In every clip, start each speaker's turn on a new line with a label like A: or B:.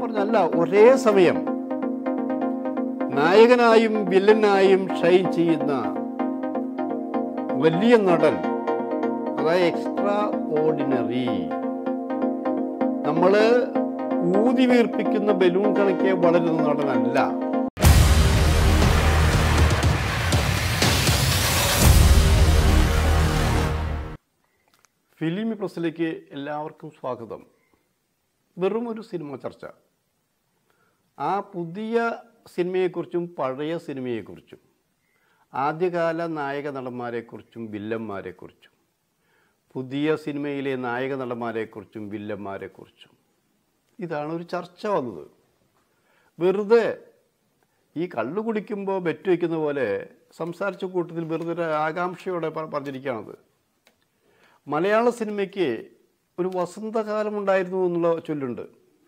A: പറഞ്ഞല്ല ഒരേ സമയം നായകനായും വില്ലനായും ഷൈൻ ചെയ്യുന്ന വലിയ നടൻ അതായത് എക്സ്ട്രാ ഓർഡിനറി നമ്മള് ഊതി വീർപ്പിക്കുന്ന ബലൂൺ കണക്കെ വളരുന്ന നടനല്ല ഫിലിം പ്രസിലേക്ക് എല്ലാവർക്കും സ്വാഗതം വെറും ഒരു സിനിമ ചർച്ച ആ പുതിയ സിനിമയെക്കുറിച്ചും പഴയ സിനിമയെക്കുറിച്ചും ആദ്യകാല നായക നടന്മാരെക്കുറിച്ചും വില്ലന്മാരെക്കുറിച്ചും പുതിയ സിനിമയിലെ നായക നടന്മാരെക്കുറിച്ചും വില്ലന്മാരെക്കുറിച്ചും ഇതാണ് ഒരു ചർച്ച വന്നത് വെറുതെ ഈ കള്ളു കുടിക്കുമ്പോൾ ബെറ്റ് വയ്ക്കുന്ന പോലെ സംസാരിച്ച കൂട്ടത്തിൽ വെറുതെ ഒരു ആകാംക്ഷയോടെ പ- പറഞ്ഞിരിക്കുകയാണത് മലയാള സിനിമയ്ക്ക് ഒരു വസന്തകാലം ഉണ്ടായിരുന്നു എന്നുള്ള ചൊല്ലുണ്ട്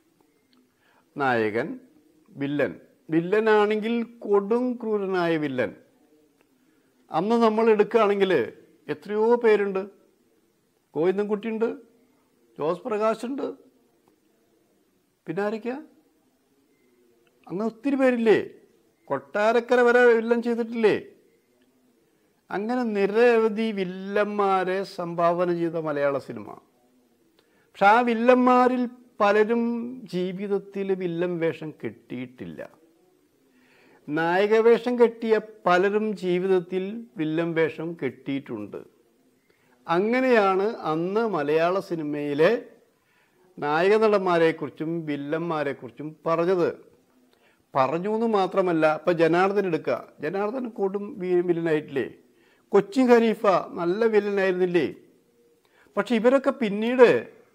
A: നായകൻ വില്ലൻ വില്ലനാണെങ്കിൽ കൊടും ക്രൂരനായ വില്ലൻ അന്ന് നമ്മൾ എടുക്കുകയാണെങ്കിൽ എത്രയോ പേരുണ്ട് ഗോവിന്ദൻകുട്ടിയുണ്ട് ജോസ് പ്രകാശുണ്ട് പിന്നെ ആരൊക്കെയാ അങ്ങ് ഒത്തിരി പേരില്ലേ കൊട്ടാരക്കര വരെ വില്ലൻ ചെയ്തിട്ടില്ലേ അങ്ങനെ നിരവധി വില്ലന്മാരെ സംഭാവന ചെയ്ത മലയാള സിനിമ പക്ഷെ ആ വില്ലന്മാരിൽ പലരും ജീവിതത്തിൽ വില്ലൻ വേഷം കെട്ടിയിട്ടില്ല നായക വേഷം കെട്ടിയ പലരും ജീവിതത്തിൽ വില്ലൻ വേഷം കെട്ടിയിട്ടുണ്ട് അങ്ങനെയാണ് അന്ന് മലയാള സിനിമയിലെ നായക നടന്മാരെക്കുറിച്ചും വില്ലന്മാരെക്കുറിച്ചും പറഞ്ഞത് പറഞ്ഞു എന്ന് മാത്രമല്ല ഇപ്പം ജനാർദ്ദൻ എടുക്കുക ജനാർദ്ദൻ കൊടും വി- വില്ലനായിട്ടില്ലേ കൊച്ചിൻ ഖലീഫ നല്ല വില്ലനായിരുന്നില്ലേ പക്ഷെ ഇവരൊക്കെ പിന്നീട്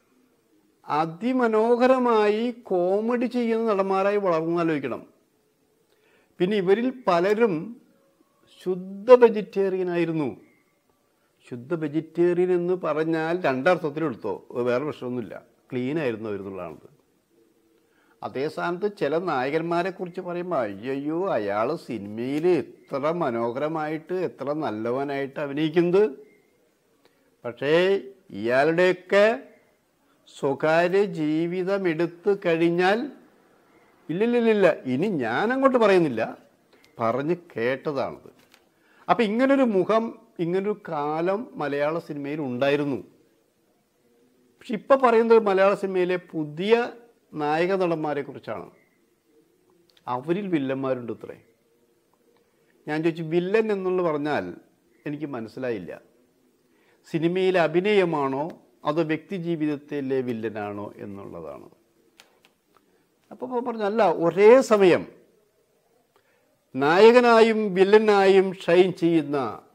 A: അതിമനോഹരമായി കോമഡി ചെയ്യുന്ന നടന്മാരായി വളർന്നാലോചിക്കണം പിന്നെ ഇവരിൽ പലരും ശുദ്ധ വെജിറ്റേറിയൻ ആയിരുന്നു ശുദ്ധ വെജിറ്റേറിയൻ എന്ന് പറഞ്ഞാൽ രണ്ടർത്ഥത്തിലെടുത്തോ വേറെ പ്രശ്നമൊന്നുമില്ല ക്ലീൻ ആയിരുന്നു അവരെന്നുള്ളതാണത് അതേ സ്ഥാനത്ത് ചില നായകന്മാരെ കുറിച്ച് പറയുമ്പോൾ അയ്യോ അയാൾ സിനിമയിൽ എത്ര മനോഹരമായിട്ട് എത്ര നല്ലവനായിട്ട് അഭിനയിക്കുന്നത് പക്ഷേ ഇയാളുടെയൊക്കെ സ്വകാര്യ ജീവിതം എടുത്തു കഴിഞ്ഞാൽ ഇല്ലില്ലില്ല ഇനി ഞാൻ അങ്ങോട്ട് പറയുന്നില്ല പറഞ്ഞ് കേട്ടതാണത് അപ്പം ഇങ്ങനൊരു മുഖം ഇങ്ങനൊരു കാലം മലയാള സിനിമയിൽ ഉണ്ടായിരുന്നു പക്ഷെ ഇപ്പം പറയുന്നത് മലയാള സിനിമയിലെ പുതിയ നായക നടന്മാരെ കുറിച്ചാണ് അവരിൽ വില്ലന്മാരുണ്ട് ഇത്രേ ഞാൻ ചോദിച്ചു വില്ലൻ എന്നുള്ള പറഞ്ഞാൽ എനിക്ക് മനസ്സിലായില്ല സിനിമയിലെ അഭിനയമാണോ അതോ വ്യക്തി ജീവിതത്തിലെ വില്ലനാണോ എന്നുള്ളതാണ് അപ്പോൾ പറഞ്ഞല്ല ഒരേ സമയം നായകനായും വില്ലനായും ഷൈൻ ചെയ്യുന്ന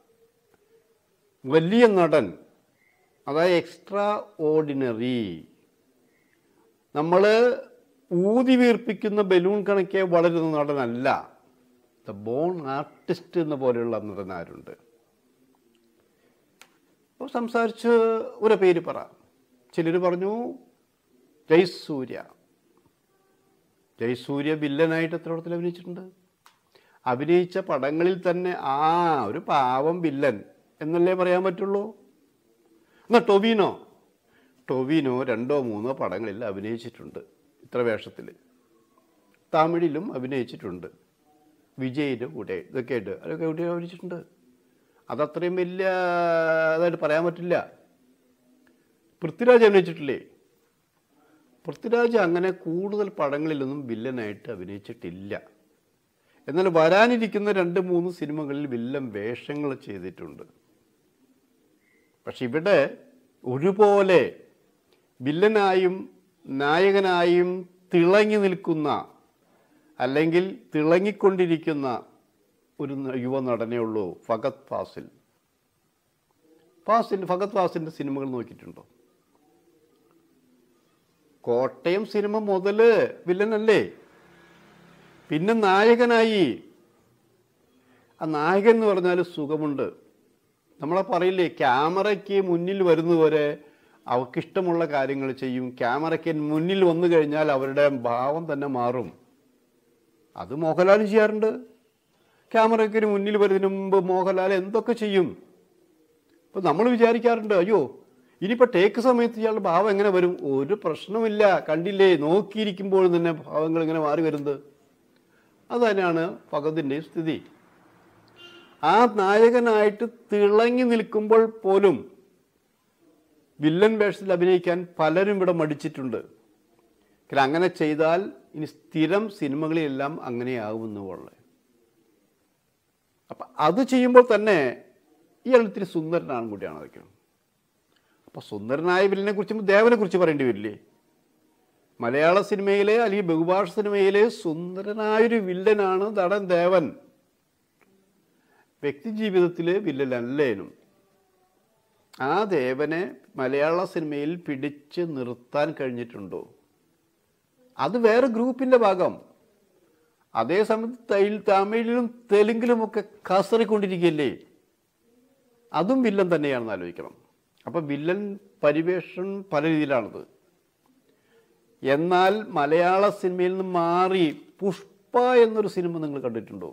A: വലിയ നടൻ അതായത് എക്സ്ട്രാ ഓർഡിനറി നമ്മൾ ഊതി വീർപ്പിക്കുന്ന ബലൂൺ കണക്കെ വളരുന്ന നടനല്ല ദ ബോൺ ആർട്ടിസ്റ്റ് എന്ന പോലെയുള്ള നടനാരുണ്ട് അപ്പോൾ സംസാരിച്ച് ഒരു പേര് പറ ചിലർ പറഞ്ഞു ജയസൂര്യ ജയസൂര്യ വില്ലനായിട്ട് എത്ര പടത്തിൽ അഭിനയിച്ചിട്ടുണ്ട് അഭിനയിച്ച പടങ്ങളിൽ തന്നെ ആ ഒരു പാവം വില്ലൻ എന്നല്ലേ പറയാൻ പറ്റുള്ളൂ എന്നാൽ ടൊവിനോ ടൊവിനോ രണ്ടോ മൂന്നോ പടങ്ങളിൽ അഭിനയിച്ചിട്ടുണ്ട് ഇത്ര വേഷത്തിൽ തമിഴിലും അഭിനയിച്ചിട്ടുണ്ട് വിജയിൻ്റെ കൂടെ ഇതൊക്കെ ആയിട്ട് അതൊക്കെ എവിടെ അഭിനയിച്ചിട്ടുണ്ട് അതത്രയും വലിയ ഇതായിട്ട് പറയാൻ പറ്റില്ല പൃഥ്വിരാജ് അഭിനയിച്ചിട്ടില്ലേ പൃഥ്വിരാജ് അങ്ങനെ കൂടുതൽ പടങ്ങളിലൊന്നും വില്ലനായിട്ട് അഭിനയിച്ചിട്ടില്ല എന്നാൽ വരാനിരിക്കുന്ന രണ്ട് മൂന്ന് സിനിമകളിൽ വില്ലൻ വേഷങ്ങൾ ചെയ്തിട്ടുണ്ട് പക്ഷെ ഇവിടെ ഒരുപോലെ വില്ലനായും നായകനായും തിളങ്ങി നിൽക്കുന്ന അല്ലെങ്കിൽ തിളങ്ങിക്കൊണ്ടിരിക്കുന്ന ഒരു ന- യുവ നടനേ ഉള്ളൂ ഫഗത് ഫാസിൽ ഫാസിൽ ഫഗത് ഫാസിൻ്റെ സിനിമകൾ നോക്കിയിട്ടുണ്ടോ കോട്ടയം സിനിമ മുതൽ വില്ലനല്ലേ പിന്നെ നായകനായി ആ നായകൻ എന്ന് പറഞ്ഞാൽ സുഖമുണ്ട് നമ്മളെ പറയില്ലേ ക്യാമറയ്ക്ക് മുന്നിൽ വരുന്നവരെ അവർക്കിഷ്ടമുള്ള കാര്യങ്ങൾ ചെയ്യും ക്യാമറയ്ക്ക് മുന്നിൽ വന്നു കഴിഞ്ഞാൽ അവരുടെ ഭാവം തന്നെ മാറും അത് മോഹൻലാൽ ചെയ്യാറുണ്ട് ക്യാമറയ്ക്ക് മുന്നിൽ വരുന്നതിന് മുമ്പ് മോഹൻലാൽ എന്തൊക്കെ ചെയ്യും അപ്പോൾ നമ്മൾ വിചാരിക്കാറുണ്ട് അയ്യോ ഇനിയിപ്പോൾ ടേക്ക് സമയത്ത് ഇയാളുടെ ഭാവം എങ്ങനെ വരും ഒരു പ്രശ്നമില്ല കണ്ടില്ലേ നോക്കിയിരിക്കുമ്പോൾ തന്നെ ഭാവങ്ങൾ ഇങ്ങനെ മാറി വരുന്നത് അത് തന്നെയാണ് ഫഗതിൻ്റെ സ്ഥിതി ആ നായകനായിട്ട് തിളങ്ങി നിൽക്കുമ്പോൾ പോലും വില്ലൻ വേഷത്തിൽ അഭിനയിക്കാൻ പലരും ഇവിടെ മടിച്ചിട്ടുണ്ട് കാരണം അങ്ങനെ ചെയ്താൽ ഇനി സ്ഥിരം സിനിമകളിലെല്ലാം അങ്ങനെയാകുമെന്നുള്ളത് അപ്പം അത് ചെയ്യുമ്പോൾ തന്നെ ഇയാൾ ഇത്തിരി സുന്ദരനാണ് കൂടിയാണ് അതൊക്കെ അപ്പോൾ സുന്ദരനായ വില്ലനെ കുറിച്ച് ദേവനെ കുറിച്ച് പറയേണ്ടി വരില്ലേ മലയാള സിനിമയിലെ അല്ലെങ്കിൽ ബഹുഭാഷ സിനിമയിലെ സുന്ദരനായൊരു വില്ലനാണ് നടൻ ദേവൻ വ്യക്തി ജീവിതത്തിലെ വില്ലനല്ലേനും ആ ദേവനെ മലയാള സിനിമയിൽ പിടിച്ച് നിർത്താൻ കഴിഞ്ഞിട്ടുണ്ടോ അത് വേറെ ഗ്രൂപ്പിൻ്റെ ഭാഗം അതേസമയത്ത് തൈൽ തമിഴിലും തെലുങ്കിലുമൊക്കെ കസറിക്കൊണ്ടിരിക്കുകയല്ലേ അതും വില്ലൻ തന്നെയാണെന്ന് ആലോചിക്കണം അപ്പം വില്ലൻ പരിവേഷം പല രീതിയിലാണത് എന്നാൽ മലയാള സിനിമയിൽ നിന്ന് മാറി പുഷ്പ എന്നൊരു സിനിമ നിങ്ങൾ കണ്ടിട്ടുണ്ടോ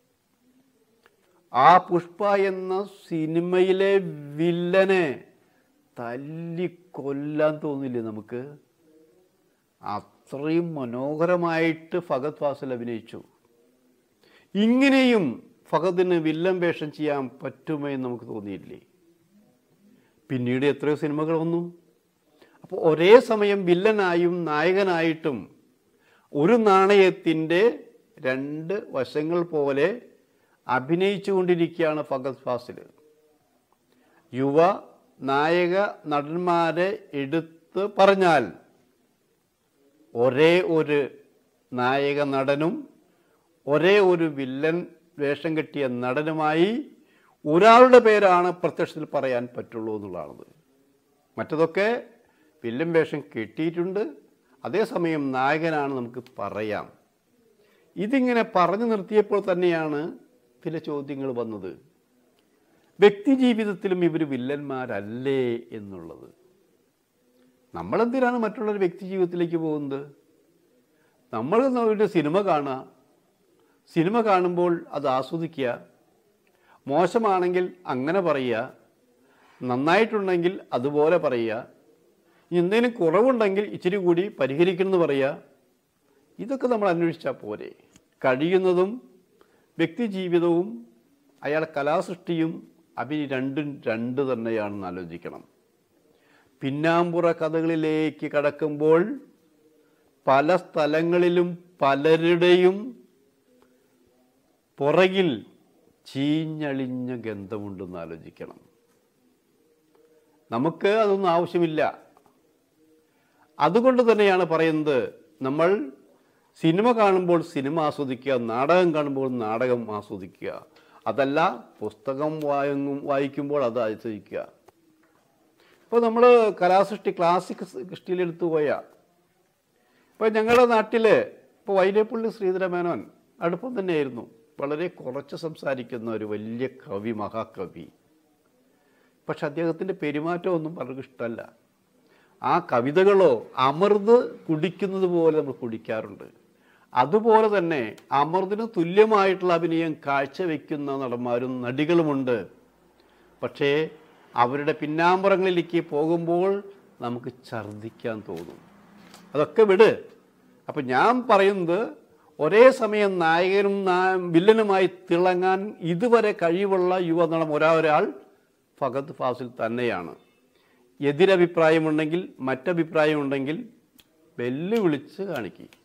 A: ആ പുഷ്പ എന്ന സിനിമയിലെ വില്ലനെ തല്ലി കൊല്ലാൻ തോന്നില്ലേ നമുക്ക് അത്രയും മനോഹരമായിട്ട് ഫഗത് ഫാസിൽ അഭിനയിച്ചു ഇങ്ങനെയും ഫഗതിന് വില്ലൻ വേഷം ചെയ്യാൻ പറ്റുമോ എന്ന് നമുക്ക് തോന്നിയില്ലേ പിന്നീട് എത്രയോ സിനിമകൾ വന്നു അപ്പോൾ ഒരേ സമയം വില്ലനായും നായകനായിട്ടും ഒരു നാണയത്തിൻ്റെ രണ്ട് വശങ്ങൾ പോലെ അഭിനയിച്ചു കൊണ്ടിരിക്കുകയാണ് ഫഗത് ഫാസിൽ യുവ നായക നടന്മാരെ എടുത്ത് പറഞ്ഞാൽ ഒരേ ഒരു നായക നടനും ഒരേ ഒരു വില്ലൻ വേഷം കെട്ടിയ നടനുമായി ഒരാളുടെ പേരാണ് പ്രത്യക്ഷത്തിൽ പറയാൻ പറ്റുള്ളൂ എന്നുള്ളതാണത് മറ്റതൊക്കെ വില്ലൻ വേഷം കെട്ടിയിട്ടുണ്ട് അതേസമയം നായകനാണ് നമുക്ക് പറയാം ഇതിങ്ങനെ പറഞ്ഞു നിർത്തിയപ്പോൾ തന്നെയാണ് ചില ചോദ്യങ്ങൾ വന്നത് വ്യക്തി ജീവിതത്തിലും ഇവർ വില്ലന്മാരല്ലേ എന്നുള്ളത് നമ്മളെന്തിനാണ് മറ്റുള്ളവർ വ്യക്തി ജീവിതത്തിലേക്ക് പോകുന്നത് നമ്മൾ ഒരു സിനിമ കാണുക സിനിമ കാണുമ്പോൾ അത് ആസ്വദിക്കുക മോശമാണെങ്കിൽ അങ്ങനെ പറയുക നന്നായിട്ടുണ്ടെങ്കിൽ അതുപോലെ പറയുക ഇനി എന്തെങ്കിലും കുറവുണ്ടെങ്കിൽ ഇച്ചിരി കൂടി പരിഹരിക്കണമെന്ന് പറയുക ഇതൊക്കെ നമ്മൾ അന്വേഷിച്ചാൽ പോരെ കഴിയുന്നതും വ്യക്തി ജീവിതവും അയാളെ കലാസൃഷ്ടിയും അവന് രണ്ടും രണ്ട് തന്നെയാണെന്ന് ആലോചിക്കണം പിന്നാമ്പുറ കഥകളിലേക്ക് കടക്കുമ്പോൾ പല സ്ഥലങ്ങളിലും പലരുടെയും പുറകിൽ ചീഞ്ഞളിഞ്ഞ ഗന്ധമുണ്ടെന്ന് ആലോചിക്കണം നമുക്ക് അതൊന്നും ആവശ്യമില്ല അതുകൊണ്ട് തന്നെയാണ് പറയുന്നത് നമ്മൾ സിനിമ കാണുമ്പോൾ സിനിമ ആസ്വദിക്കുക നാടകം കാണുമ്പോൾ നാടകം ആസ്വദിക്കുക അതല്ല പുസ്തകം വായങ്ങും വായിക്കുമ്പോൾ അത് ആസ്വദിക്കുക ഇപ്പോൾ നമ്മൾ കലാസൃഷ്ടി ക്ലാസിക് സൃഷ്ടിയിലെടുത്തു പോയാൽ ഇപ്പോൾ ഞങ്ങളുടെ നാട്ടിൽ ഇപ്പോൾ വൈരപ്പള്ളി ശ്രീധരമേനോൻ അടുപ്പം തന്നെയായിരുന്നു വളരെ കുറച്ച് സംസാരിക്കുന്ന ഒരു വലിയ കവി മഹാകവി പക്ഷെ അദ്ദേഹത്തിൻ്റെ പെരുമാറ്റമൊന്നും പലർക്കും ഇഷ്ടമല്ല ആ കവിതകളോ അമൃത് കുടിക്കുന്നത് പോലെ നമ്മൾ കുടിക്കാറുണ്ട് അതുപോലെ തന്നെ അമൃതിന് തുല്യമായിട്ടുള്ള അഭിനയം കാഴ്ചവെക്കുന്ന നടന്മാരും നടികളുമുണ്ട് പക്ഷേ അവരുടെ പിന്നാമ്പുറങ്ങളിലേക്ക് പോകുമ്പോൾ നമുക്ക് ഛർദ്ദിക്കാൻ തോന്നും അതൊക്കെ വിട് അപ്പം ഞാൻ പറയുന്നത് ഒരേ സമയം നായകനും നാ- വില്ലനുമായി തിളങ്ങാൻ ഇതുവരെ കഴിവുള്ള യുവനടം ഒരാ ഒരാൾ ഫഗത് ഫാസിൽ തന്നെയാണ് എതിരഭിപ്രായമുണ്ടെങ്കിൽ മറ്റഭിപ്രായമുണ്ടെങ്കിൽ വെല്ലുവിളിച്ച് കാണിക്കുക